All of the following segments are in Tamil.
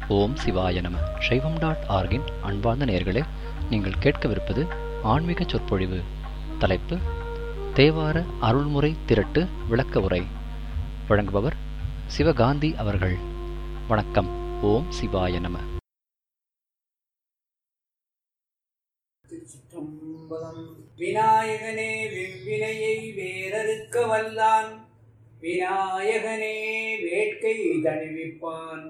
ஓம் சிவாய நம சைவம் டாட் ஆர்கின் அன்பார்ந்த நேயர்களே நீங்கள் கேட்கவிருப்பது ஆன்மீக சொற்பொழிவு தலைப்பு தேவார அருள்முறை திரட்டு விளக்க உரை வழங்குபவர் சிவகாந்தி அவர்கள் வணக்கம் ஓம் சிவாய நம திருச்சிற்றம்பலம் விநாயகனே விவ்வினையை வேறறுக்க வல்லான் விநாயகனே வேட்கை தணிவிப்பான்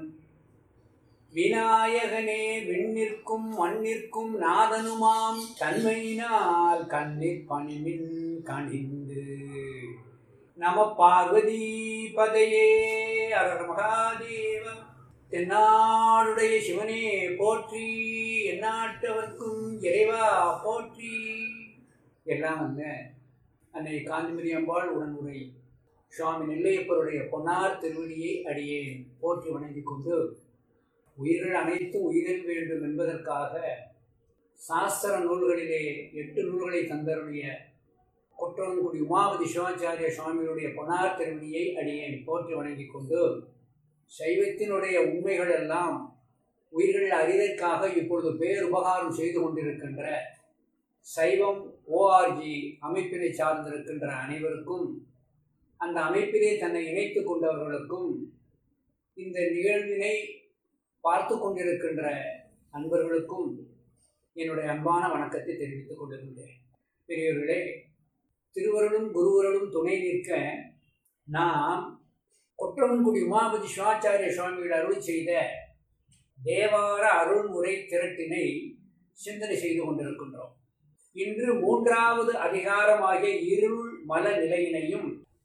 விநாயகனே விண்ணிற்கும் மண்ணிற்கும் நாதனுமாம் தன்மையினால் கண்ணிற் பணிமின் கணிந்து நம பார்வதி பதையே அரர் மகாதேவம் தென்னாடுடைய சிவனே போற்றி எந்நாட்டவர்க்கும் இறைவா போற்றி எல்லாம் அந்த அன்னை காந்திமதி அம்பாள் உடனுரை சுவாமி நெல்லையப்பருடைய பொன்னார் திருவடியை அடியேன் போற்றி வணங்கிக் கொண்டு உயிர்கள் அனைத்தும் உயிரில் வேண்டும் என்பதற்காக சாஸ்திர நூல்களிலே எட்டு நூல்களை தந்தருடைய குற்றவன்குடி உமாவதி சிவாச்சாரிய சுவாமிகளுடைய பொன்னார் திருவடியை அடியேன் போற்றி வணங்கிக் கொண்டு சைவத்தினுடைய உண்மைகள் எல்லாம் உயிர்கள் அறிதற்காக இப்பொழுது பேருபகாரம் செய்து கொண்டிருக்கின்ற சைவம் ஓஆர்ஜி அமைப்பினை சார்ந்திருக்கின்ற அனைவருக்கும் அந்த அமைப்பிலே தன்னை இணைத்து கொண்டவர்களுக்கும் இந்த நிகழ்வினை பார்த்து கொண்டிருக்கின்ற அன்பர்களுக்கும் என்னுடைய அன்பான வணக்கத்தை தெரிவித்துக் கொண்டிருந்தேன் பெரியவர்களே திருவருளும் குருவருளும் துணை நிற்க நாம் கொற்றவன்குடி உமாபதி சிவாச்சாரிய சுவாமிகள் அருள் செய்த தேவார அருள்முறை திரட்டினை சிந்தனை செய்து கொண்டிருக்கின்றோம் இன்று மூன்றாவது அதிகாரமாகிய இருள் மல நிலையினையும்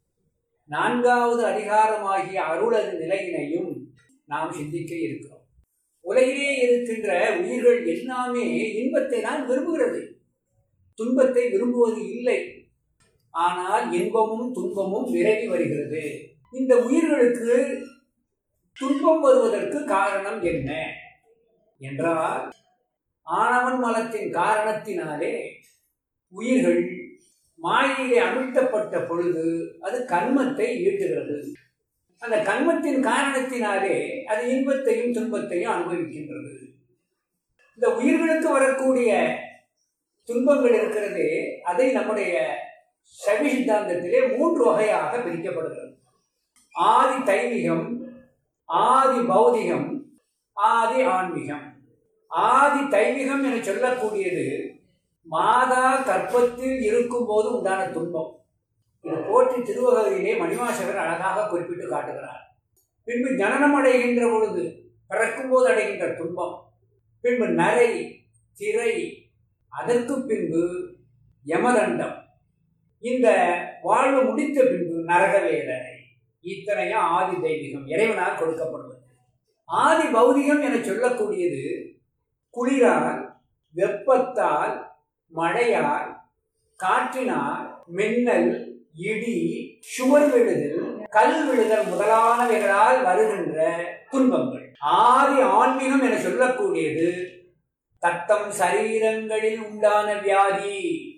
நான்காவது அதிகாரமாகிய அருளது நிலையினையும் நாம் சிந்திக்க இருக்கிறோம் உலகிலே இருக்கின்ற உயிர்கள் எல்லாமே இன்பத்தை தான் விரும்புகிறது துன்பத்தை விரும்புவது இல்லை ஆனால் இன்பமும் துன்பமும் விரவி வருகிறது இந்த உயிர்களுக்கு துன்பம் வருவதற்கு காரணம் என்ன என்றால் ஆணவன் மலத்தின் காரணத்தினாலே உயிர்கள் மாயிலே அமிழ்த்தப்பட்ட பொழுது அது கண்மத்தை ஈட்டுகிறது அந்த கண்மத்தின் காரணத்தினாலே அது இன்பத்தையும் துன்பத்தையும் அனுபவிக்கின்றது இந்த உயிர்களுக்கு வரக்கூடிய துன்பங்கள் இருக்கிறது அதை நம்முடைய சவி சித்தாந்தத்திலே மூன்று வகையாக பிரிக்கப்படுகிறது ஆதி தைமிகம் ஆதி பௌதிகம் ஆதி ஆன்மீகம் ஆதி தைமிகம் என சொல்லக்கூடியது மாதா கற்பத்தில் இருக்கும்போது உண்டான துன்பம் இது போற்றி திருவகதியிலே மணிவாசகர் அழகாக குறிப்பிட்டு காட்டுகிறார் பின்பு ஜனனம் அடைகின்ற பொழுது பிறக்கும்போது அடைகின்ற துன்பம் பின்பு நரை திரை அதற்கு பின்பு யமதண்டம் இந்த வாழ்வு முடித்த பின்பு நரக வேதனை இத்தனையும் ஆதி தெய்வீகம் இறைவனால் கொடுக்கப்படுவது ஆதி பௌதிகம் என சொல்லக்கூடியது குளிரால் வெப்பத்தால் மழையால் காற்றினால் மின்னல் இடி சுவர் விழுதல் கல் விழுதல் முதலானவைகளால் வருகின்ற துன்பங்கள் ஆதி ஆன்மீகம் என சொல்லக்கூடியது தத்தம் சரீரங்களில் உண்டான வியாதி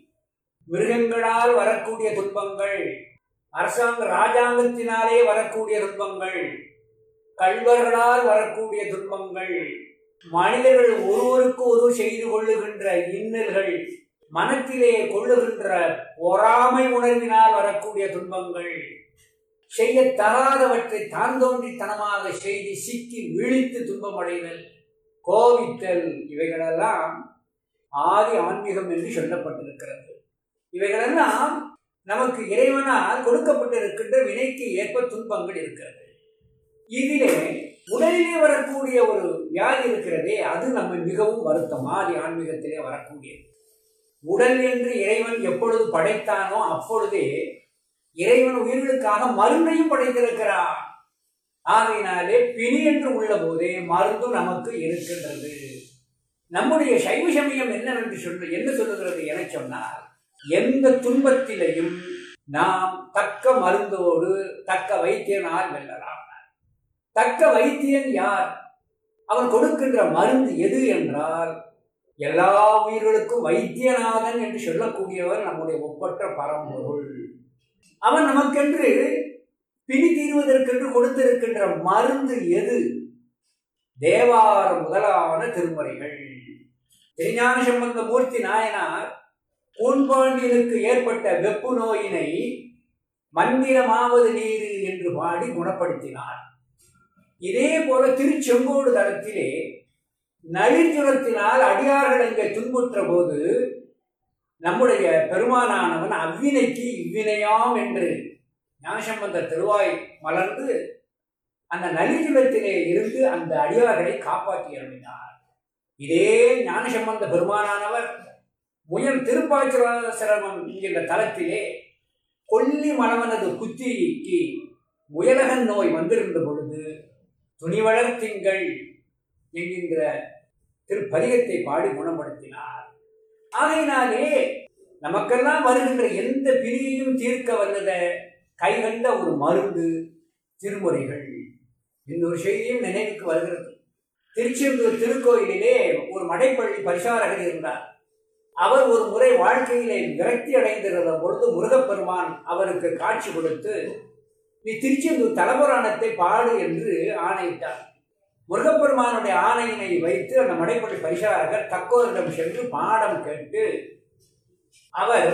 மிருகங்களால் வரக்கூடிய துன்பங்கள் அரசாங்க ராஜாங்கத்தினாலே வரக்கூடிய துன்பங்கள் கல்வர்களால் வரக்கூடிய துன்பங்கள் மனிதர்கள் ஒருவருக்கு ஒரு செய்து கொள்ளுகின்ற இன்னல்கள் மனத்திலே கொள்ளுகின்ற பொறாமை உணர்வினால் வரக்கூடிய துன்பங்கள் செய்ய தகாதவற்றை தான் தோன்றித்தனமாக செய்து சிக்கி விழித்து துன்பமடைதல் கோவித்தல் இவைகளெல்லாம் ஆதி ஆன்மீகம் என்று சொல்லப்பட்டிருக்கிறது இவைகளெல்லாம் நமக்கு இறைவனால் கொடுக்கப்பட்டிருக்கின்ற வினைக்கு ஏற்ப துன்பங்கள் இருக்கிறது இதிலே உடலிலே வரக்கூடிய ஒரு வியாதி இருக்கிறதே அது நம்ம மிகவும் வருத்தம் ஆதி ஆன்மீகத்திலே வரக்கூடியது உடல் என்று இறைவன் எப்பொழுது படைத்தானோ அப்பொழுதே இறைவன் உயிர்களுக்காக மருந்தையும் படைத்திருக்கிறான் ஆகையினாலே பிணி என்று உள்ள போதே மருந்து நமக்கு இருக்கின்றது நம்முடைய சைவ சமயம் என்னவென்று சொல்ல என்ன சொல்லுகிறது என சொன்னால் எந்த துன்பத்திலையும் நாம் தக்க மருந்தோடு தக்க வைத்தியனால் வெல்லலாம் தக்க வைத்தியன் யார் அவன் கொடுக்கின்ற மருந்து எது என்றால் எல்லா உயிர்களுக்கும் வைத்தியநாதன் என்று சொல்லக்கூடியவர் நம்முடைய ஒப்பற்ற பரம்பொருள் அவன் நமக்கென்று பிணி தீர்வதற்கென்று கொடுத்திருக்கின்ற மருந்து எது தேவாரம் முதலான திருமுறைகள் திருஞான சம்பந்த மூர்த்தி நாயனார் கூன்பாண்டியனுக்கு ஏற்பட்ட வெப்பு நோயினை மந்திரமாவது நீரு என்று பாடி குணப்படுத்தினார் இதே போல திருச்செங்கோடு தளத்திலே நளிர்ஜுரத்தினால் அடியார்கள் அங்கே துன்புற்ற போது நம்முடைய பெருமானானவன் அவ்வினைக்கு இவ்வினையாம் என்று ஞானசம்பந்த திருவாய் மலர்ந்து அந்த நலிஜுலத்திலே இருந்து அந்த அடியார்களை காப்பாற்றி அருளினார் இதே ஞானசம்பந்த பெருமானானவர் முயல் திருப்பாச்சிரமம் என்கின்ற தலத்திலே கொல்லி மலவனது குத்திரிக்கு முயலகன் நோய் வந்திருந்த பொழுது துணிவளர் திங்கள் என்கின்ற திருப்பதிகத்தை பாடி குணப்படுத்தினார் ஆகையினாலே நமக்கெல்லாம் வருகின்ற எந்த பிரியையும் தீர்க்க வல்லத கைகண்ட ஒரு மருந்து திருமுறைகள் இன்னொரு செய்தியும் நினைவுக்கு வருகிறது திருச்செந்தூர் திருக்கோயிலிலே ஒரு மடைப்பள்ளி பரிசாரகர் இருந்தார் அவர் ஒரு முறை வாழ்க்கையிலே விரக்தி அடைந்திருந்த பொழுது முருகப்பெருமான் அவருக்கு காட்சி கொடுத்து நீ திருச்செந்தூர் தலபுராணத்தை பாடு என்று ஆணையிட்டார் முருகப்பெருமானுடைய ஆணையினை வைத்து அந்த மடைப்பள்ளி பரிசாரகர் தக்கோரிடம் சென்று பாடம் கேட்டு அவர்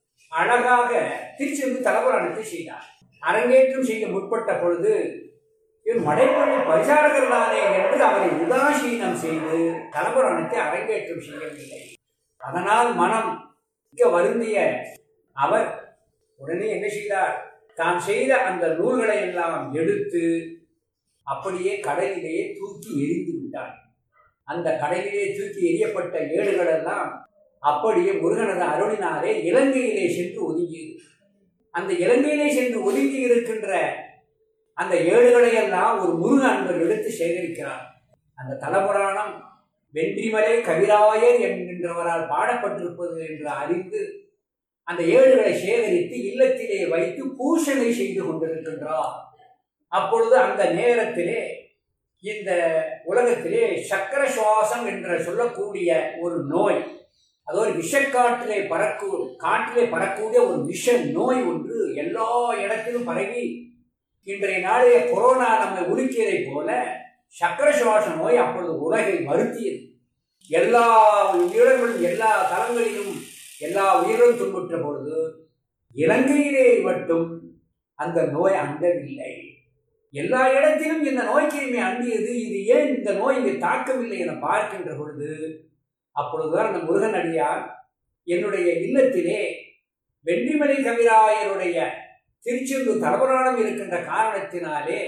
அழகாக திருச்செந்தூர் தலபுராணத்தை செய்தார் அரங்கேற்றம் செய்ய முற்பட்ட பொழுது இவர் மடைப்பள்ளி பரிசாரகர் தானே என்று அவரை உதாசீனம் செய்து தலபுராணத்தை அரங்கேற்றம் செய்யவில்லை அதனால் மனம் மிக வருந்திய அவர் உடனே என்ன செய்தார் தான் செய்த அந்த நூல்களை எல்லாம் எடுத்து அப்படியே கடலிலேயே தூக்கி எரிந்து விட்டார் அந்த கடலிலே தூக்கி எரியப்பட்ட ஏடுகள் எல்லாம் அப்படியே முருகனது அருளினாலே இலங்கையிலே சென்று ஒதுங்கியது அந்த இலங்கையிலே சென்று ஒதுங்கி இருக்கின்ற அந்த ஏடுகளை எல்லாம் ஒரு முருக அன்பர் எடுத்து சேகரிக்கிறார் அந்த தலபுராணம் வென்றிமலை கவிராயர் என்கின்றவரால் பாடப்பட்டிருப்பது என்று அறிந்து அந்த ஏடுகளை சேகரித்து இல்லத்திலே வைத்து பூஷணை செய்து கொண்டிருக்கின்றார் அப்பொழுது அந்த நேரத்திலே இந்த உலகத்திலே சக்கர சுவாசம் என்று சொல்லக்கூடிய ஒரு நோய் அது ஒரு விஷக்காட்டிலே பறக்கு காட்டிலே பறக்கக்கூடிய ஒரு விஷ நோய் ஒன்று எல்லா இடத்திலும் பரவி இன்றைய நாளைய கொரோனா நம்மை உலுக்கியதை போல சக்கர சுவாச நோய் அப்பொழுது உலகை வருத்தியது எல்லா இடங்களிலும் எல்லா தலங்களிலும் எல்லா உயிர்களும் துன்புற்ற பொழுது இலங்கையிலே மட்டும் அந்த நோய் அண்டவில்லை எல்லா இடத்திலும் இந்த நோய் கிருமி அண்டியது இது ஏன் இந்த நோய் இங்கே தாக்கவில்லை என பார்க்கின்ற பொழுது அப்பொழுதுதான் அந்த முருகன் அடியார் என்னுடைய இல்லத்திலே வெண்டிமலை கவிராயருடைய திருச்செந்தூர் தலபுராணம் இருக்கின்ற காரணத்தினாலே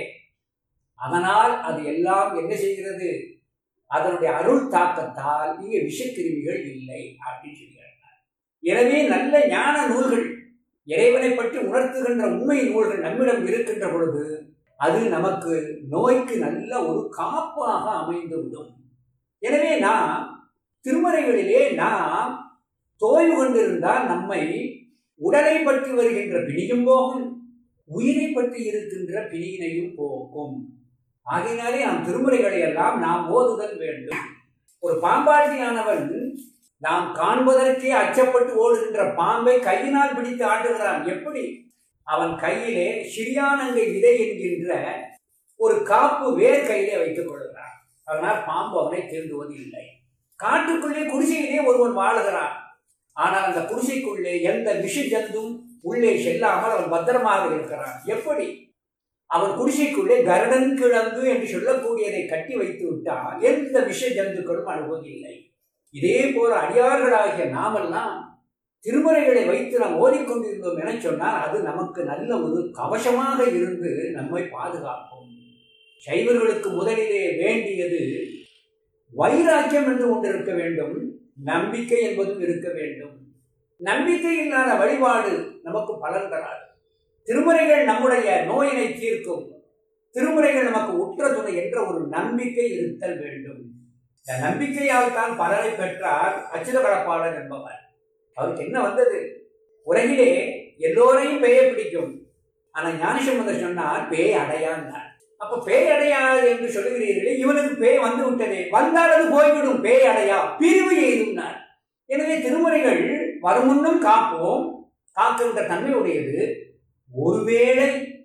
அதனால் அது எல்லாம் என்ன செய்கிறது அதனுடைய அருள் தாக்கத்தால் இங்கே விஷக்கிருமிகள் இல்லை அப்படின்னு சொல்கிறார் எனவே நல்ல ஞான நூல்கள் இறைவனை பற்றி உணர்த்துகின்ற உண்மை நூல்கள் நம்மிடம் இருக்கின்ற பொழுது அது நமக்கு நோய்க்கு நல்ல ஒரு காப்பாக அமைந்துவிடும் எனவே நாம் திருமறைகளிலே நாம் தோய்வு கொண்டிருந்தால் நம்மை உடலை பற்றி வருகின்ற பிணியும் போகும் உயிரை பற்றி இருக்கின்ற பிணியினையும் போக்கும் ஆகையினாலே நாம் திருமுறைகளை எல்லாம் நாம் ஓதுதல் வேண்டும் ஒரு பாம்பாட்டியானவன் நாம் காண்பதற்கே அச்சப்பட்டு ஓடுகின்ற பாம்பை கையினால் பிடித்து ஆட்டுகிறான் எப்படி அவன் கையிலே சிறியானங்கை விதை என்கின்ற ஒரு காப்பு வேர் கையிலே வைத்துக் கொள்கிறான் அதனால் பாம்பு அவனை தீண்டுவது இல்லை காட்டுக்குள்ளே குடிசையிலே ஒருவன் வாழுகிறான் ஆனால் அந்த குடிசைக்குள்ளே எந்த விஷ ஜந்தும் உள்ளே செல்லாமல் அவன் பத்திரமாக இருக்கிறான் எப்படி அவன் குடிசைக்குள்ளே கருடன் கிழங்கு என்று சொல்லக்கூடியதை கட்டி வைத்து விட்டால் எந்த விஷ ஜந்துக்களும் அணுகுவதில்லை இதே போல அடியார்களாகிய நாமெல்லாம் திருமுறைகளை வைத்து நாம் ஓதிக்கொண்டிருந்தோம் என சொன்னால் அது நமக்கு நல்ல ஒரு கவசமாக இருந்து நம்மை பாதுகாக்கும் சைவர்களுக்கு முதலிலே வேண்டியது வைராக்கியம் என்று ஒன்று இருக்க வேண்டும் நம்பிக்கை என்பதும் இருக்க வேண்டும் நம்பிக்கை இல்லாத வழிபாடு நமக்கு பலன் தராது திருமுறைகள் நம்முடைய நோயினை தீர்க்கும் திருமுறைகள் நமக்கு உற்ற துணை என்ற ஒரு நம்பிக்கை இருத்தல் வேண்டும் இந்த நம்பிக்கையால் தான் பலரை பெற்றார் அச்சுத கடப்பாளர் என்பவர் அவருக்கு என்ன வந்தது உலகிலே எல்லோரையும் பேய பிடிக்கும் ஆனா ஞானசம்பந்தர் சொன்னார் பேய் அடையான்னார் அப்ப பேய் அடையாது என்று சொல்லுகிறீர்களே இவனுக்கு பேய் வந்து விட்டதே வந்தால் அது போய்விடும் பேய் அடையா பிரிவு எய்தும்னார் எனவே திருமுறைகள் வருமுன்னும் காப்போம் காக்கின்ற தன்மையுடையது ஒருவேளை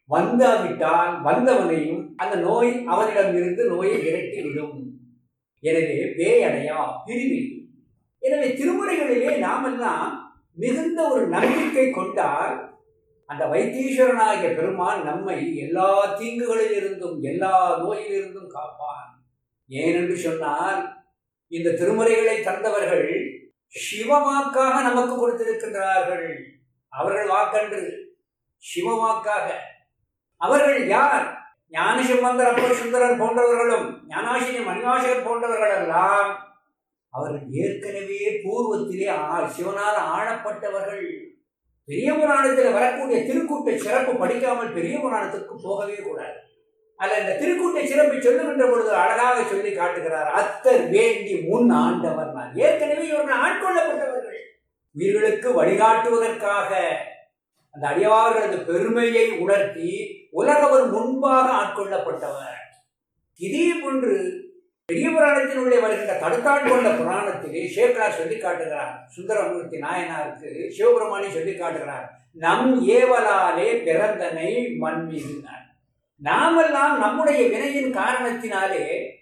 வந்தாவிட்டால் வந்தவனையும் அந்த நோய் அவனிடம் இருந்து நோயை விரட்டி விடும் எனவே பேயடையா பிரிவி எனவே திருமுறைகளிலே நாமெல்லாம் மிகுந்த ஒரு நம்பிக்கை கொண்டால் அந்த வைத்தீஸ்வரனாகிய பெருமான் நம்மை எல்லா தீங்குகளில் இருந்தும் எல்லா நோயிலிருந்தும் காப்பான் ஏனென்று சொன்னால் இந்த திருமுறைகளை தந்தவர்கள் சிவவாக்காக நமக்கு கொடுத்திருக்கின்றார்கள் அவர்கள் வாக்கன்று சிவவாக்காக அவர்கள் யார் ஞானசம்பந்தர் அப்பர் சுந்தரர் போன்றவர்களும் ஞானாசினி மணிவாசகர் போன்றவர்கள் எல்லாம் அவர்கள் ஏற்கனவே பூர்வத்திலே ஆ- சிவனால் ஆளப்பட்டவர்கள் பெரிய புராணத்தில் வரக்கூடிய திருக்கூட்ட சிறப்பு படிக்காமல் பெரிய புராணத்துக்கு போகவே கூடாது அல்ல இந்த திருக்கூட்ட சிறப்பை சொல்லுகின்ற பொழுது அழகாக சொல்லி காட்டுகிறார் அத்தர் வேண்டி முன் ஆண்டவர் நான் ஏற்கனவே இவர்கள் ஆட்கொள்ளப்பட்டவர்கள் உயிர்களுக்கு வழிகாட்டுவதற்காக அந்த அடியார்களது பெருமையை உணர்த்தி உலகவர் முன்பாக ஆட்கொள்ளப்பட்டவர் இதே போன்று பெரிய புராணத்தின் உள்ளே வருகின்ற தடுத்தாள் கொண்ட புராணத்திலே சேக்கலார் சொல்லி காட்டுகிறார் சுந்தரமூர்த்தி நாயனாருக்கு சிவபெருமானி சொல்லி காட்டுகிறார் நம் ஏவலாலே பிறந்தனை மண் மீதினார் நாமெல்லாம் நம்முடைய வினையின் காரணத்தினாலே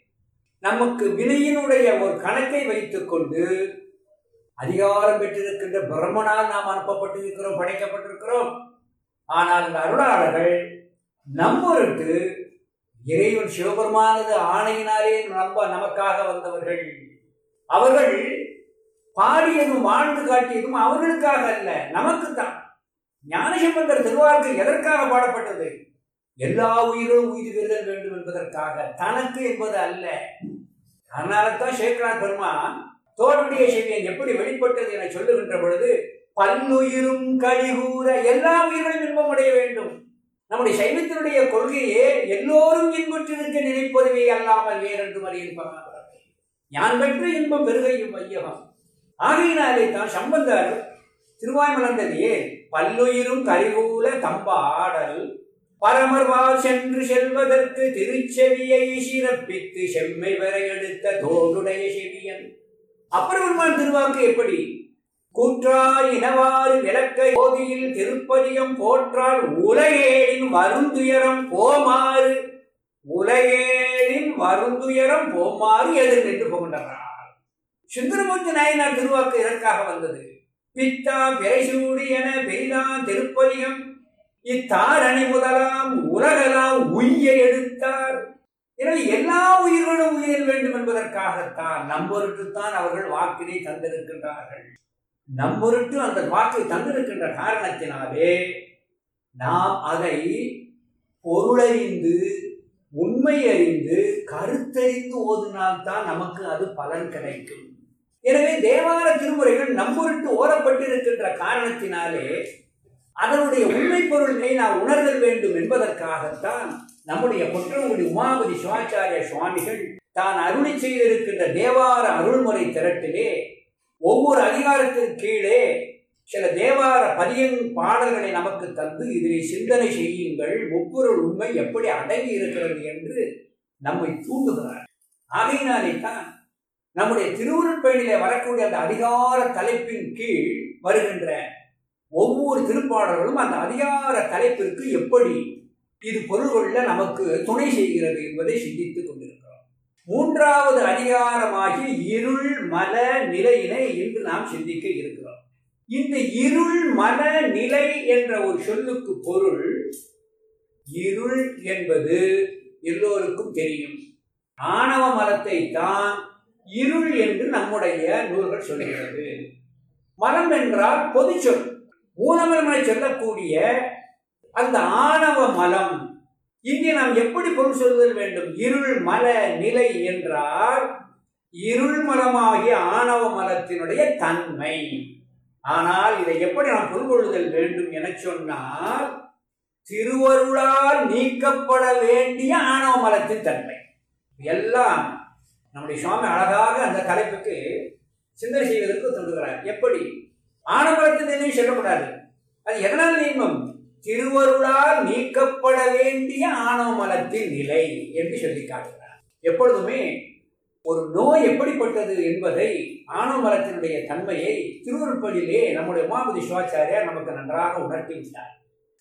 நமக்கு வினையினுடைய ஒரு கணக்கை வைத்துக்கொண்டு அதிகாரம் பெற்றிருக்கின்ற பிரம்மனால் நாம் அனுப்பப்பட்டிருக்கிறோம் படைக்கப்பட்டிருக்கிறோம் ஆனால் இந்த அருளாளர்கள் நம்மொருக்கு இறைவன் சிவபெருமானது ஆணையினாலே நம்ப நமக்காக வந்தவர்கள் அவர்கள் பாடியதும் வாழ்ந்து காட்டியதும் அவர்களுக்காக அல்ல நமக்குத்தான் ஞானசம்பந்தர் திருவாரூர் எதற்காக பாடப்பட்டது எல்லா உயிரும் உயிர் வெல்லல் வேண்டும் என்பதற்காக தனக்கு என்பது அல்ல அதனால தான் சேக்கரார் பெருமான் தோல்விய செவியன் எப்படி வெளிப்பட்டது என சொல்லுகின்ற பொழுது பல்லுயிரும் கழிகூற எல்லா உயிர்களும் இன்பம் அடைய வேண்டும் நம்முடைய சைவத்தினுடைய கொள்கையே எல்லோரும் இன்புற்றிருக்க நினைப்பதுவே அல்லாமல் வேறென்று அறியிருப்பாங்க யான் பெற்று இன்பம் பெருகையும் வையகம் ஆகையினாலே தான் சம்பந்தர் திருவாய் மலர்ந்ததையே பல்லுயிரும் கரிகூல தம்பாடல் பரமர்வால் சென்று செல்வதற்கு திருச்செவியை சிறப்பித்து செம்மை வரை எடுத்த தோளுடைய செவியன் அப்பெருமான் திருவாக்கு எப்படி கூற்றாய் இனவாறு விளக்க கோதியில் திருப்பதியம் போற்றால் உலகேழின் வருந்துயரம் போமாறு உலகேழின் வருந்துயரம் போமாறு எதிர் நின்று போகின்றார் சுந்தரமூர்த்தி நாயனார் திருவாக்கு இதற்காக வந்தது பித்தா பிறைசூடி என பெரிதான் திருப்பதிகம் இத்தாரணி முதலாம் உலகலாம் உய்ய எடுத்தார் எனவே எல்லா உயிர்களும் உயிர் வேண்டும் என்பதற்காகத்தான் நம்பொருட்டுத்தான் அவர்கள் வாக்கினை தந்திருக்கின்றார்கள் நம்பொருட்டு அந்த வாக்கை தந்திருக்கின்ற காரணத்தினாலே நாம் அதை பொருளறிந்து உண்மை அறிந்து கருத்தறிந்து ஓதினால்தான் நமக்கு அது பலன் கிடைக்கும் எனவே தேவார திருமுறைகள் நம்பொருட்டு ஓதப்பட்டிருக்கின்ற காரணத்தினாலே அதனுடைய உண்மை பொருளினை நாம் உணர்தல் வேண்டும் என்பதற்காகத்தான் நம்முடைய கொற்றங்குடி உமாபதி சிவாச்சாரிய சுவாமிகள் தான் அருளி செய்திருக்கின்ற தேவார அருள்முறை திரட்டிலே ஒவ்வொரு அதிகாரத்தின் கீழே சில தேவார பதியன் பாடல்களை நமக்கு தந்து இதிலே சிந்தனை செய்யுங்கள் முப்பொருள் உண்மை எப்படி அடங்கி இருக்கிறது என்று நம்மை தூண்டுகிறார் ஆகையினாலே தான் நம்முடைய திருவுருட்பயணிலே வரக்கூடிய அந்த அதிகார தலைப்பின் கீழ் வருகின்ற ஒவ்வொரு திருப்பாடல்களும் அந்த அதிகார தலைப்பிற்கு எப்படி இது பொருள் கொள்ள நமக்கு துணை செய்கிறது என்பதை சிந்தித்துக் கொண்டிருக்கிறோம் மூன்றாவது அதிகாரமாகி இருள் மல நிலையினை இன்று நாம் சிந்திக்க இருக்கிறோம் இந்த இருள் மல நிலை என்ற ஒரு சொல்லுக்கு பொருள் இருள் என்பது எல்லோருக்கும் தெரியும் ஆணவ மலத்தை தான் இருள் என்று நம்முடைய நூல்கள் சொல்கிறது மலம் என்றால் பொது சொல் மூலமரமனை சொல்லக்கூடிய அந்த ஆணவ மலம் இங்கே நாம் எப்படி பொருள் சொல்லுதல் வேண்டும் இருள் மல நிலை என்றால் இருள் மலமாகிய ஆணவ மலத்தினுடைய தன்மை ஆனால் இதை எப்படி நாம் பொருள் கொள்ளுதல் வேண்டும் என சொன்னால் திருவருளால் நீக்கப்பட வேண்டிய ஆணவ மலத்தின் தன்மை எல்லாம் நம்முடைய சுவாமி அழகாக அந்த தலைப்புக்கு சிந்தனை செய்வதற்கு தோன்றுகிறார் எப்படி ஆணவத்தின் நிலை சொல்லக்கூடாது அது எதனால் நீங்கும் திருவருளால் நீக்கப்பட வேண்டிய ஆணவ மலத்தின் நிலை என்று சொல்லி காட்டுகிறார் எப்பொழுதுமே ஒரு நோய் எப்படிப்பட்டது என்பதை ஆணவ மலத்தினுடைய தன்மையை திருவருட்படியிலே நம்முடைய உமாபதி சிவாச்சாரியார் நமக்கு நன்றாக உணர்த்திவிட்டார்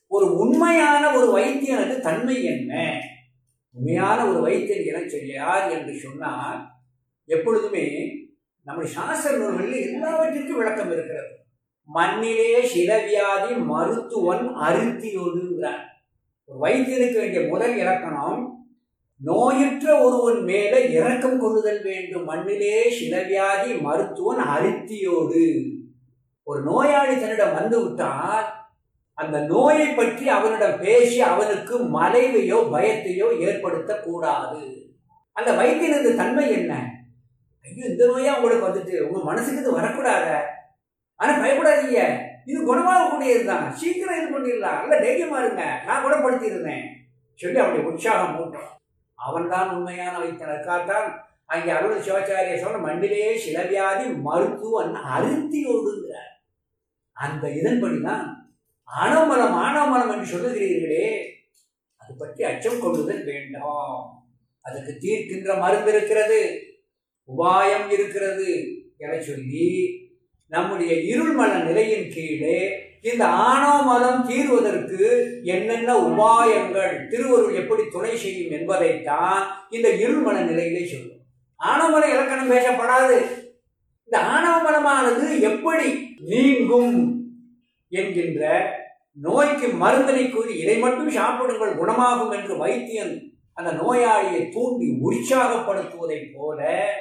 ஒரு உண்மையான ஒரு வைத்தியனது தன்மை என்ன உண்மையான ஒரு வைத்தியன் என யார் என்று சொன்னால் எப்பொழுதுமே நம்ம சாஸ்திர நூல்களில் எல்லாவற்றிற்கும் விளக்கம் இருக்கிறது மண்ணிலே சிலவியாதி மருத்துவன் அருத்தியோடுங்கிறார் ஒரு வைத்தியனுக்கு வேண்டிய முதல் இலக்கணம் நோயுற்ற ஒருவன் மேல இரக்கம் கொள்ளுதல் வேண்டும் மண்ணிலே சிலவியாதி மருத்துவன் அருத்தியோடு ஒரு நோயாளி தன்னிடம் வந்து விட்டால் அந்த நோயை பற்றி அவனிடம் பேசி அவனுக்கு மலைவையோ பயத்தையோ ஏற்படுத்தக்கூடாது அந்த வைத்தியனது தன்மை என்ன ஐயோ இந்த நோயா உங்களுக்கு வந்துட்டு உங்க மனசுக்கு இது வரக்கூடாத ஆனா பயப்படாதீங்க இது குணமாகக்கூடியது தான் சீக்கிரம் இது பண்ணிடலாம் நல்ல தைரியமா இருங்க நான் குணப்படுத்தி இருந்தேன் சொல்லி அவனுடைய உற்சாகம் மூட்டும் அவன் தான் உண்மையான வைத்தியனருக்காகத்தான் அங்கே அருள் சிவாச்சாரிய சொன்ன மண்டிலே சிலவியாதி மருத்துவன் அருத்தியோடுங்கிறார் அந்த இதன்படிதான் ஆணவமலம் ஆணவமலம் என்று சொல்லுகிறீர்களே அது பற்றி அச்சம் கொள்ளுதல் வேண்டாம் அதுக்கு தீர்க்கின்ற மருந்து இருக்கிறது உபாயம் இருக்கிறது என சொல்லி நம்முடைய இருள்மல நிலையின் கீழே இந்த ஆணவ மதம் தீர்வதற்கு என்னென்ன உபாயங்கள் திருவருள் எப்படி துணை செய்யும் என்பதைத்தான் இந்த இருள்மல நிலையிலே சொல்லும் ஆணவமல இலக்கணம் பேசப்படாது இந்த ஆணவ மலமானது எப்படி நீங்கும் என்கின்ற நோய்க்கு மருந்தனை கூறி இதை மட்டும் சாப்பிடுங்கள் குணமாகும் என்று வைத்தியன் அந்த நோயாளியை தூண்டி உற்சாகப்படுத்துவதைப் போல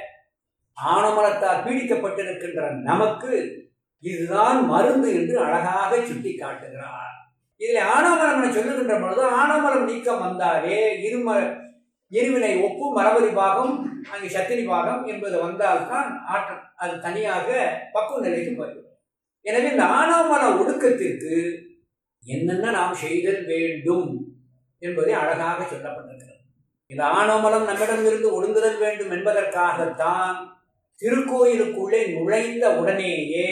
ஆணவமலத்தால் பீடிக்கப்பட்டிருக்கின்ற நமக்கு இதுதான் மருந்து என்று அழகாக சுட்டி காட்டுகிறார் இதில் ஆணவமலம் என சொல்லுகின்ற பொழுது ஆணவமலம் நீக்கம் வந்தாலே இரும இருவினை ஒப்பு மரபரி பாகம் அங்கே சத்திரி பாகம் என்பது வந்தால்தான் ஆற்றல் அது தனியாக பக்குவ நிலைக்கு போய்விடும் எனவே இந்த ஆணவமல ஒடுக்கத்திற்கு என்னென்ன நாம் செய்தல் வேண்டும் என்பதை அழகாக சொல்லப்பட்டிருக்கிறது இந்த ஆணவமலம் நம்மிடமிருந்து ஒடுங்குதல் வேண்டும் என்பதற்காகத்தான் திருக்கோயிலுக்குள்ளே நுழைந்த உடனேயே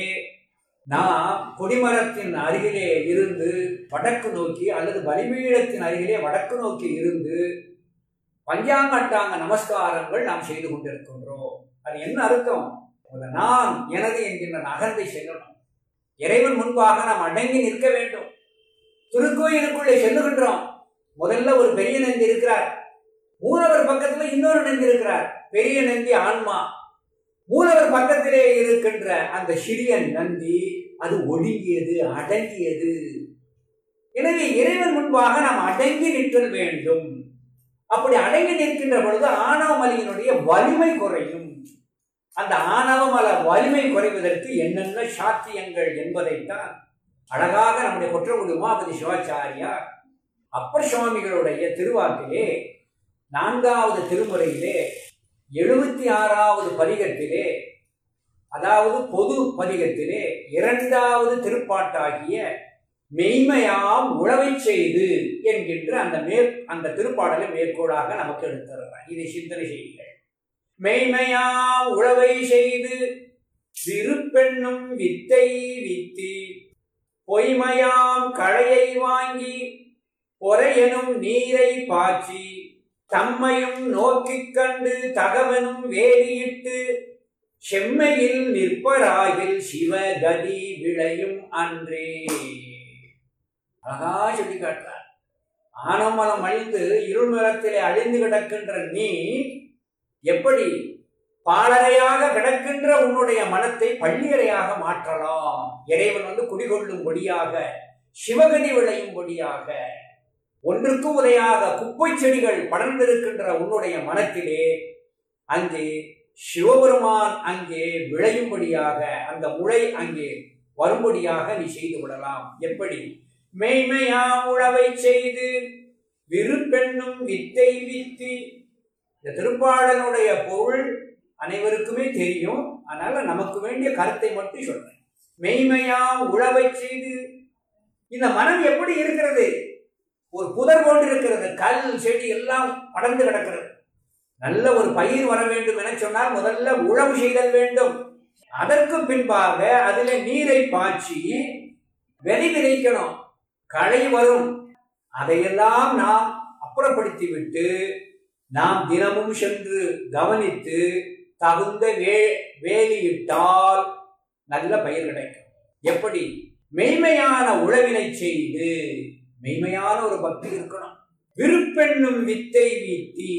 நாம் கொடிமரத்தின் அருகிலே இருந்து வடக்கு நோக்கி அல்லது பலிபீடத்தின் அருகிலே வடக்கு நோக்கி இருந்து பஞ்சாங்கட்டாங்க நமஸ்காரங்கள் நாம் செய்து கொண்டிருக்கின்றோம் அது என்ன அர்த்தம் நான் எனது என்கின்ற நகர்ந்தை செய்யணும் இறைவன் முன்பாக நாம் அடங்கி நிற்க வேண்டும் திருக்கோயிலுக்குள்ளே செல்லுகின்றோம் முதல்ல ஒரு பெரிய நந்தி இருக்கிறார் மூலவர் பக்கத்துல இன்னொரு நந்தி இருக்கிறார் பெரிய நந்தி ஆன்மா மூலவர் பக்கத்திலே இருக்கின்ற அந்த சிறிய நந்தி அது ஒடுங்கியது அடங்கியது எனவே இறைவன் முன்பாக நாம் அடங்கி நிற்றல் வேண்டும் அப்படி அடங்கி நிற்கின்ற பொழுது ஆணவமலையினுடைய வலிமை குறையும் அந்த ஆணவமல வலிமை குறைவதற்கு என்னென்ன சாத்தியங்கள் என்பதைத்தான் அழகாக நம்முடைய கொற்றங்குடி உமாபதி சிவாச்சாரியார் அப்பர் சுவாமிகளுடைய திருவாக்கிலே நான்காவது திருமுறையிலே எழுபத்தி ஆறாவது பதிகத்திலே அதாவது பொது பதிகத்திலே இரண்டாவது திருப்பாட்டாகிய மெய்மையாம் உழவை செய்து என்கின்ற அந்த மேற் அந்த திருப்பாடலை மேற்கோளாக நமக்கு எடுத்துறார் இதை சிந்தனை செய்யுங்கள் மெய்மையாம் உழவை செய்து விருப்பெண்ணும் வித்தை வித்தி பொய்மையாம் களையை வாங்கி பொறையனும் நீரை பாய்ச்சி தம்மையும் நோக்கிக் கண்டு தகவனும் வேலியிட்டு செம்மையில் நிற்பராகில் சிவகதி விளையும் அன்றே அழகா சொல்லி காட்டுறார் ஆனமலம் அழிந்து இருள் நிலத்திலே அழிந்து கிடக்கின்ற நீ எப்படி பாலறையாக கிடக்கின்ற உன்னுடைய மனத்தை பள்ளியறையாக மாற்றலாம் இறைவன் வந்து குடிகொள்ளும்படியாக சிவகதி விளையும்படியாக ஒன்றுக்கு உரையாக குப்பை செடிகள் படர்ந்திருக்கின்ற உன்னுடைய மனத்திலே அங்கே சிவபெருமான் அங்கே விளையும்படியாக அந்த முளை அங்கே வரும்படியாக நீ செய்து விடலாம் எப்படி மெய்மையா உழவை செய்து விருப்பெண்ணும் வித்தை வித்தி இந்த திருப்பாடலுடைய பொருள் அனைவருக்குமே தெரியும் அதனால நமக்கு வேண்டிய கருத்தை மட்டும் சொல்றேன் மெய்மையாம் உழவை செய்து இந்த மனம் எப்படி இருக்கிறது ஒரு புதர் போன்று இருக்கிறது கல் செடி எல்லாம் படர்ந்து கிடக்கிறது நல்ல ஒரு பயிர் வர வேண்டும் என சொன்னால் முதல்ல உழவு செய்தல் வேண்டும் அதற்கு பின்பாக அதில் நீரை பாய்ச்சி விதை விதைக்கணும் களை வரும் அதையெல்லாம் நாம் அப்புறப்படுத்தி விட்டு நாம் தினமும் சென்று கவனித்து தகுந்த வே வேலியிட்டால் நல்ல பயிர் கிடைக்கும் எப்படி மெய்மையான உழவினை செய்து மெய்மையான ஒரு பக்தி இருக்கணும் விருப்பெண்ணும் வித்தை வீட்டி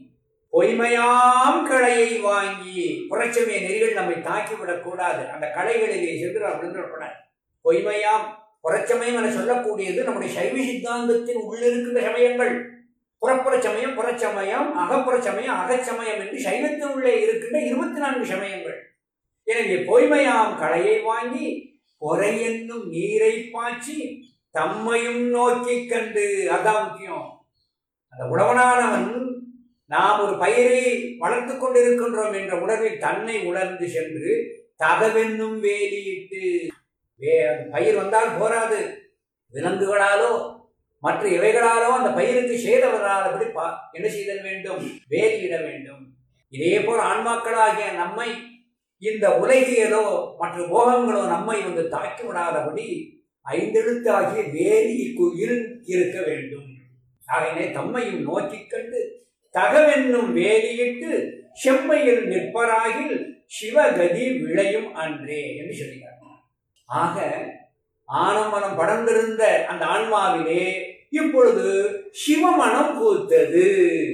பொய்மையாம் களையை வாங்கி புரட்சமய நெறிகள் நம்மை தாக்கிவிடக் கூடாது அந்த களைகளிலே சென்று நாம் விழுந்துடக்கூடாது பொய்மையாம் புறச்சமயம் என சொல்லக்கூடியது நம்முடைய சைவ சித்தாந்தத்தின் உள்ளிருக்கின்ற சமயங்கள் புறப்புற சமயம் புறச்சமயம் அகப்புற சமயம் அகச்சமயம் என்று சைவத்தின் உள்ளே இருக்கின்ற இருபத்தி நான்கு சமயங்கள் எனவே பொய்மையாம் களையை வாங்கி பொறை என்னும் நீரை பாய்ச்சி தம்மையும் நோக்கி கண்டு அதான் முக்கியம் அந்த உழவனானவன் நாம் ஒரு பயிரை வளர்த்து கொண்டிருக்கின்றோம் என்ற உணர்வில் தன்னை உணர்ந்து சென்று தகவென்னும் வேலியிட்டு வே பயிர் வந்தால் போராது விலங்குகளாலோ மற்ற இவைகளாலோ அந்த பயிருக்கு சேதம் வராதபடி பா என்ன செய்தல் வேண்டும் வேலியிட வேண்டும் இதே போல் ஆன்மாக்களாகிய நம்மை இந்த உலகியலோ மற்ற போகங்களோ நம்மை வந்து தாக்கி விடாதபடி ஐந்தெழுத்தாகிய வேலி இரு இருக்க வேண்டும் ஆகையினே தம்மையும் நோக்கிக் கண்டு தகவென்னும் வேலியிட்டு செம்மையில் நிற்பராகில் சிவகதி விளையும் அன்றே என்று சொல்கிறார் ஆக ஆனமனம் படர்ந்திருந்த அந்த ஆன்மாவிலே இப்பொழுது சிவமனம் பூத்தது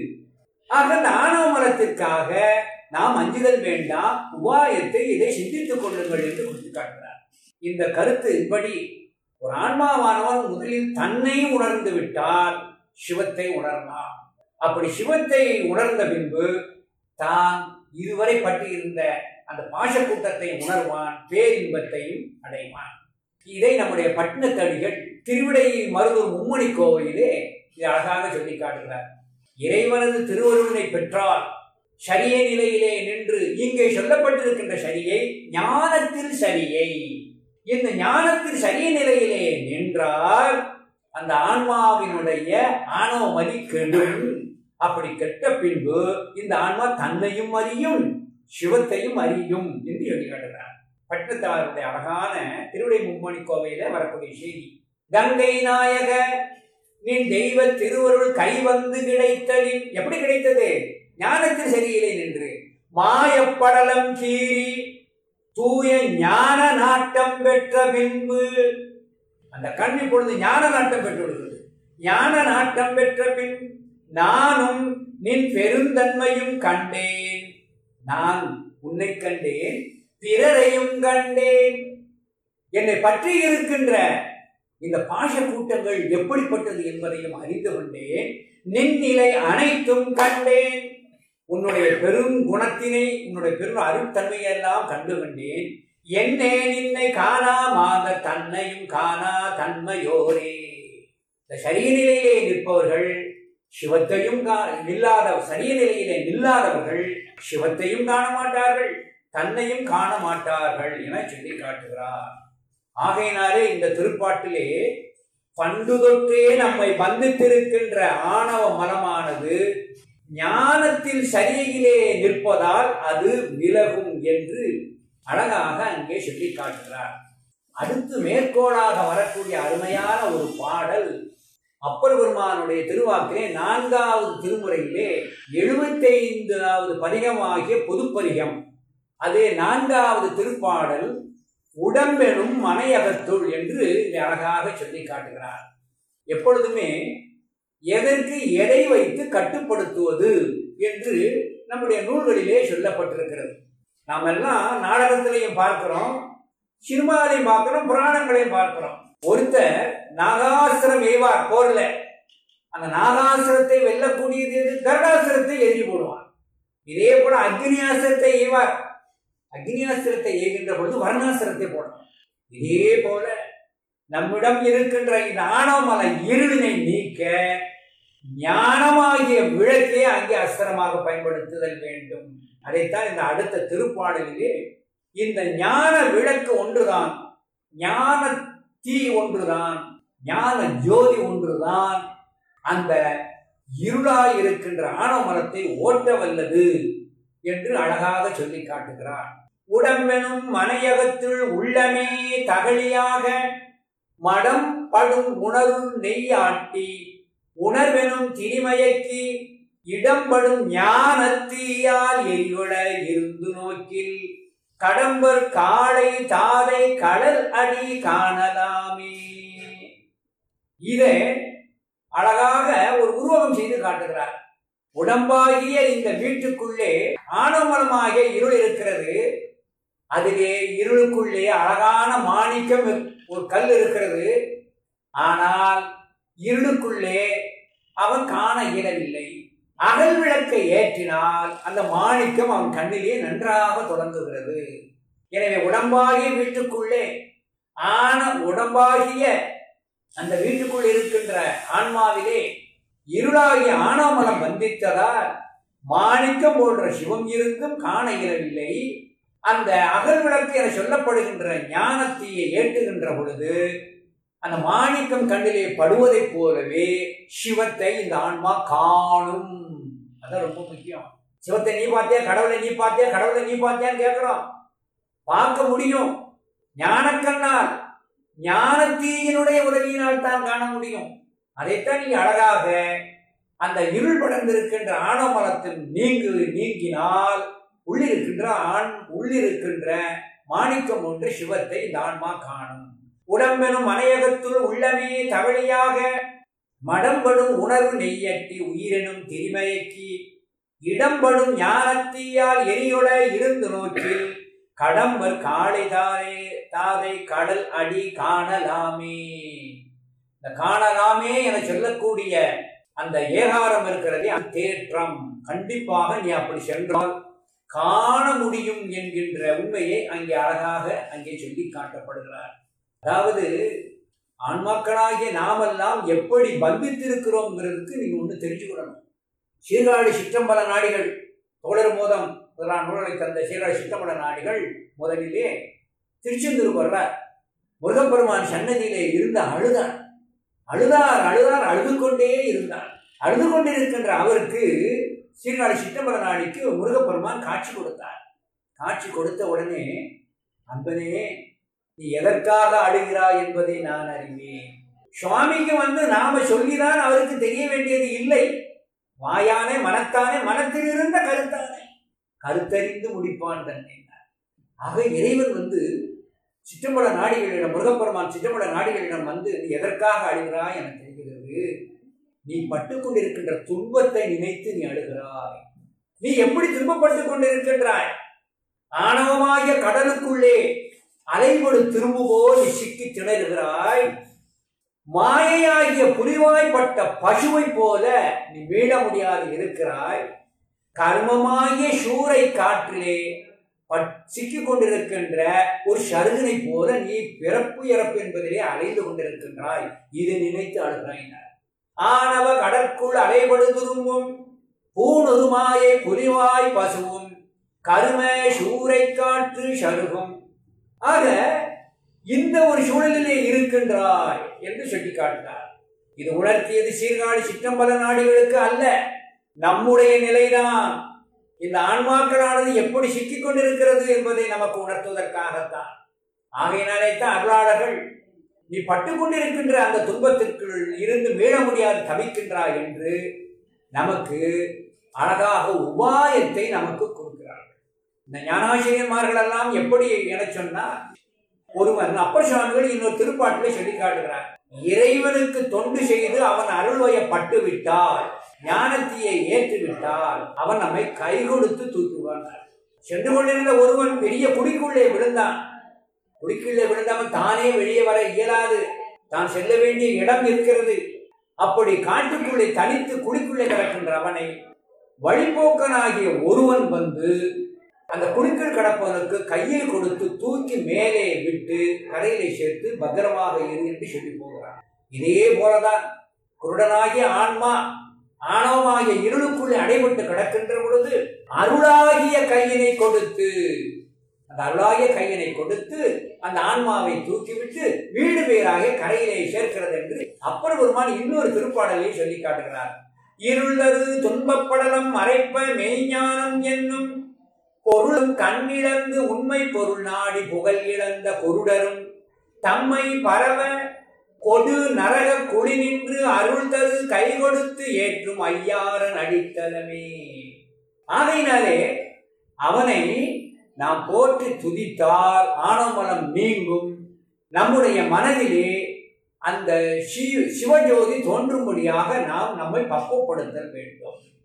ஆக அந்த ஆணவ மனத்திற்காக நாம் அஞ்சுதல் வேண்டாம் உபாயத்தை இதை சிந்தித்துக் கொள்ளுங்கள் என்று குறித்து காட்டுகிறார் இந்த கருத்து இப்படி ஒரு ஆன்மாவானவன் முதலில் தன்னை உணர்ந்து விட்டால் சிவத்தை உணரலாம் அப்படி சிவத்தை உணர்ந்த பின்பு தான் இதுவரை பற்றியிருந்த அந்த பாச கூட்டத்தை உணர்வான் பேரின்பத்தையும் அடைவான் இதை நம்முடைய பட்டினத்தடிகள் திருவிடை மருதூர் மும்மணி கோவிலே இது அழகாக சொல்லி காட்டுகிறார் இறைவனது திருவருவினை பெற்றால் சரிய நிலையிலே நின்று இங்கே சொல்லப்பட்டிருக்கின்ற சரியை ஞானத்தில் சரியை இந்த ஞானத்தில் சரிய நிலையிலே நின்றால் அந்த ஆன்மாவினுடைய ஆணவ மதி கெடும் அப்படி கெட்ட பின்பு இந்த ஆன்மா தன்னையும் அறியும் சிவத்தையும் அறியும் என்று சொல்லி காட்டுகிறார் பட்டத்தாருடைய அழகான திருவிடை மும்மணி கோவையில வரக்கூடிய செய்தி கங்கை நாயக நின் தெய்வ திருவருள் கை வந்து கிடைத்தலின் எப்படி கிடைத்தது ஞானத்தில் சரியில்லை நின்று மாயப்படலம் கீறி தூய ஞான நாட்டம் பெற்ற பின்பு அந்த கண் இப்பொழுது ஞான நாட்டம் பெற்று விடுகிறது ஞான நாட்டம் பெற்ற பின் நானும் நின் பெருந்தன்மையும் கண்டேன் நான் உன்னை கண்டேன் பிறரையும் கண்டேன் என்னை பற்றி இருக்கின்ற இந்த பாஷ கூட்டங்கள் எப்படிப்பட்டது என்பதையும் அறிந்து கொண்டேன் நின்னிலை அனைத்தும் கண்டேன் உன்னுடைய பெரும் குணத்தினை உன்னுடைய பெரும் அருட்தன்மையை எல்லாம் கண்டு கொண்டேன் என்னே நின்னை காணாமாத தன்னையும் காணா தன்மையோரே இந்த சரிய நிலையிலே நிற்பவர்கள் சிவத்தையும் நில்லாத சரிய நிலையிலே நில்லாதவர்கள் சிவத்தையும் காண மாட்டார்கள் தன்னையும் காண மாட்டார்கள் என சொல்லி காட்டுகிறார் ஆகையினாலே இந்த திருப்பாட்டிலே பண்டு தொற்றே நம்மை பந்தித்திருக்கின்ற ஆணவ மனமானது ஞானத்தில் சரியிலே நிற்பதால் அது விலகும் என்று அழகாக அங்கே சொல்லி காட்டுகிறார் அடுத்து மேற்கோளாக வரக்கூடிய அருமையான ஒரு பாடல் அப்பர் பெருமானுடைய திருவாக்கிலே நான்காவது திருமுறையிலே எழுபத்தைந்தாவது பதிகமாகிய பொதுப்பதிகம் அதே நான்காவது திருப்பாடல் உடம்பெனும் மனையகத்துள் என்று இதை அழகாக சொல்லி காட்டுகிறார் எப்பொழுதுமே எதற்கு எதை வைத்து கட்டுப்படுத்துவது என்று நம்முடைய நூல்களிலே சொல்லப்பட்டிருக்கிறது நாம் எல்லாம் நாடகத்திலையும் பார்க்கிறோம் சினிமாலையும் பார்க்கிறோம் புராணங்களையும் பார்க்கிறோம் ஒருத்தர் நாகாசுரம் எய்வார் போர்ல அந்த நாகாசுரத்தை வெல்லக்கூடியது எது கருடாசுரத்தை எரிஞ்சு போடுவான் இதே போல அக்னியாசிரத்தை எய்வார் அக்னியாசிரத்தை எய்கின்ற பொழுது வர்ணாசிரத்தை போடணும் இதே போல நம்மிடம் இருக்கின்ற இந்த ஆணவமல இருளினை நீக்க ஞானமாகிய விளக்கே அங்கே அஸ்திரமாக பயன்படுத்துதல் வேண்டும் அதைத்தான் இந்த அடுத்த திருப்பாடலிலே இந்த ஞான விளக்கு ஒன்றுதான் ஞான தீ ஒன்றுதான் ஞான ஜோதி ஒன்றுதான் அந்த இருளாய் இருக்கின்ற ஆணவமலத்தை ஓட்ட வல்லது என்று அழகாக சொல்லி காட்டுகிறார் உடம்பெனும் மனையகத்துள் உள்ளமே தகழியாக மடம் படும் உணர்வு நெய்யாட்டி உணர்வெனும் திரிமயக்கி இடம்படும் ஞானத்தீயால் எரிவள இருந்து நோக்கில் கடம்பர் காளை தாதை கடல் அடி காணலாமே இதை அழகாக ஒரு உருவகம் செய்து காட்டுகிறார் உடம்பாகிய இந்த வீட்டுக்குள்ளே ஆணவமலமாகிய இருள் இருக்கிறது அதிலே இருளுக்குள்ளே அழகான மாணிக்கம் ஒரு கல் இருக்கிறது ஆனால் இருளுக்குள்ளே அவன் காண இயலவில்லை அகல் விளக்கை ஏற்றினால் அந்த மாணிக்கம் அவன் கண்ணிலே நன்றாக தொடங்குகிறது எனவே உடம்பாகிய வீட்டுக்குள்ளே ஆன உடம்பாகிய அந்த வீட்டுக்குள் இருக்கின்ற ஆன்மாவிலே இருளாகிய ஆணவமலம் வந்தித்ததால் மாணிக்கம் போன்ற சிவம் இருந்தும் காண இயலவில்லை அந்த அகல் விளக்கு என சொல்லப்படுகின்ற ஞானத்தீயை ஏற்றுகின்ற பொழுது அந்த மாணிக்கம் கண்ணிலே படுவதைப் போலவே சிவத்தை இந்த ஆன்மா காணும் அதான் ரொம்ப முக்கியம் சிவத்தை நீ பார்த்தியா கடவுளை நீ பார்த்தியா கடவுளை நீ பார்த்தியான்னு கேட்கிறோம் பார்க்க முடியும் ஞானக்கண்ணால் ஞானத்தீயினுடைய உதவியினால் தான் காண முடியும் அதைத்தான் நீ அழகாக அந்த இருள் படர்ந்திருக்கின்ற ஆணவமலத்தில் நீங்கு நீங்கினால் உள்ளிருக்கின்ற ஆண் உள்ளிருக்கின்ற மாணிக்கம் ஒன்று சிவத்தை இந்த ஆன்மா காணும் உடம்பெனும் மனையகத்துள் உள்ளமே தவழியாக மடம்படும் உணர்வு நெய்யட்டி உயிரெனும் திரிமயக்கி இடம்படும் ஞானத்தீயால் எரியுள இருந்து நோக்கில் கடம்பர் காளை தாரே தாதை கடல் அடி காணலாமே இந்த காணலாமே என சொல்லக்கூடிய அந்த ஏகாரம் இருக்கிறதே அந்த தேற்றம் கண்டிப்பாக நீ அப்படி சென்றால் காண முடியும் என்கின்ற உண்மையை அங்கே அழகாக அங்கே சொல்லி காட்டப்படுகிறார் அதாவது ஆன்மாக்களாகிய நாமெல்லாம் எப்படி பந்தித்திருக்கிறோங்கிறதுக்கு நீங்க ஒன்று தெரிஞ்சுக்கிடணும் சீர்காழி சிற்றம்பல நாடிகள் தோழர் மோதம் முதலாம் நூல்களை தந்த சீர்காழி சிற்றம்பல நாடிகள் முதலிலே திருச்செந்தூர் வர்றார் முருகப்பெருமான் சன்னதியிலே இருந்த அழுதார் அழுதார் அழுதார் அழுது கொண்டே இருந்தார் அழுது கொண்டிருக்கின்ற அவருக்கு சீர்காழி சிற்றம்பல நாடிக்கு முருகப்பெருமான் காட்சி கொடுத்தார் காட்சி கொடுத்த உடனே அன்பனே நீ எதற்காக அழுகிறாய் என்பதை நான் அறிவேன் சுவாமிக்கு வந்து நாம சொல்லிதான் அவருக்கு தெரிய வேண்டியது இல்லை வாயானே மனத்தானே மனத்தில் இருந்த கருத்தானே கருத்தறிந்து முடிப்பான் தன்னை ஆக இறைவன் வந்து சிற்றம்பல நாடிகளிடம் முருகப்பெருமான் சிற்றம்பல நாடிகளிடம் வந்து நீ எதற்காக அழுகிறாய் என தெரிகிறது நீ பட்டுக்கொண்டிருக்கின்ற துன்பத்தை நினைத்து நீ அழுகிறாய் நீ எப்படி துன்பப்பட்டுக் கொண்டிருக்கின்றாய் ஆணவமாகிய கடலுக்குள்ளே அலைபடு திரும்புவோ நீ சிக்கி திணறுகிறாய் மாயையாகிய புலிவாய்ப்பட்ட பசுவை போல நீ மீள முடியாது இருக்கிறாய் கர்மமாகிய சூறை காற்றிலே சிக்கிக் கொண்டிருக்கின்ற ஒரு சருகனை போல நீ பிறப்பு இறப்பு என்பதிலே அலைந்து கொண்டிருக்கின்றாய் இது நினைத்து அழுகிறாயினார் ஆனவ கடற்குள் அலைபடு திரும்பும் பூணுருமாயை புலிவாய் பசுவும் கரும சூறை காற்று சருகும் ஆக இந்த ஒரு சூழலிலே இருக்கின்றாய் என்று சொல்லி காட்டினார் இது உணர்த்தியது சீர்காழி சிற்றம்பல நாடுகளுக்கு அல்ல நம்முடைய நிலைதான் இந்த ஆன்மாக்களானது எப்படி சிக்கிக் கொண்டிருக்கிறது என்பதை நமக்கு உணர்த்துவதற்காகத்தான் ஆகையினாலே தான் அருளாளர்கள் நீ பட்டு கொண்டிருக்கின்ற அந்த துன்பத்திற்குள் இருந்து மீள முடியாது தவிக்கின்றாய் என்று நமக்கு அழகாக உபாயத்தை நமக்கு கொடுக்கிறார்கள் இந்த ஞானாசிரியன்மார்கள் எல்லாம் எப்படி என சொன்னால் ஒருவன் அப்பர் சுவாமிகள் இன்னொரு திருப்பாட்டிலே சொல்லி காட்டுகிறார் இறைவனுக்கு தொண்டு செய்து அவன் அருள்வய பட்டு விட்டால் ஞானத்தீயை ஏற்றுவிட்டால் அவன் நம்மை கை கொடுத்து தூக்குவான் சென்று கொண்டிருந்த ஒருவன் பெரிய குடிக்குள்ளே விழுந்தான் குடிக்குள்ளே விழுந்தவன் தானே வெளியே வர இயலாது தான் செல்ல வேண்டிய இடம் இருக்கிறது அப்படி காட்டுக்குள்ளே தனித்து குடிக்குள்ளே கிடக்கின்ற அவனை வழிபோக்கனாகிய ஒருவன் வந்து அந்த குடிக்குள் கிடப்பவனுக்கு கையில் கொடுத்து தூக்கி மேலே விட்டு கரையிலே சேர்த்து பத்திரமாக இரு என்று சொல்லி போகிறான் இதே போலதான் குருடனாகிய ஆன்மா ஆணவமாகிய இருளுக்குள்ளே அடைபட்டு கிடக்கின்ற பொழுது அருளாகிய கையினை கொடுத்து அந்த அருளாகிய கையினை கொடுத்து அந்த ஆன்மாவை தூக்கிவிட்டு வீடு பேராக கரையிலே சேர்க்கிறது என்று அப்பர் பெருமான் இன்னொரு திருப்பாடலையும் சொல்லி காட்டுகிறார் இருளது துன்பப்படலம் மறைப்ப மெய்ஞானம் என்னும் பொருளும் கண்ணிழந்து உண்மை பொருள் நாடி புகழ் இழந்த குருடரும் தம்மை பரவ கொடு நரக குழி நின்று அருள் தரு கை கொடுத்து ஏற்றும் ஐயாரன் அடித்தலமே ஆகையினாலே அவனை நாம் போற்றி துதித்தால் ஆணவமலம் நீங்கும் நம்முடைய மனதிலே அந்த சி சிவஜோதி தோன்றும்படியாக நாம் நம்மை பக்குவப்படுத்தல் வேண்டும்